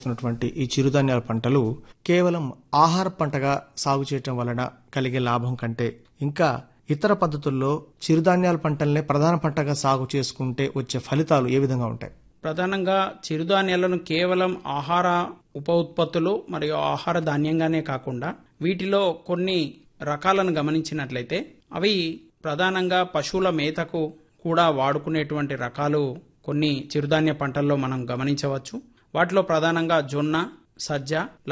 చేస్తున్నటువంటి ఈ చిరుధాన్యాల పంటలు కేవలం ఆహార పంటగా సాగు చేయటం వలన కలిగే లాభం కంటే ఇంకా ఇతర పద్ధతుల్లో చిరుధాన్యాల పంటల్నే ప్రధాన పంటగా సాగు చేసుకుంటే వచ్చే ఫలితాలు ఏ విధంగా ఉంటాయి ప్రధానంగా చిరుధాన్యాలను కేవలం ఆహార ఉప ఉత్పత్తులు మరియు ఆహార ధాన్యంగానే కాకుండా వీటిలో కొన్ని రకాలను గమనించినట్లయితే అవి ప్రధానంగా పశువుల మేతకు కూడా వాడుకునేటువంటి రకాలు కొన్ని చిరుధాన్య పంటల్లో మనం గమనించవచ్చు వాటిలో ప్రధానంగా జొన్న సజ్జ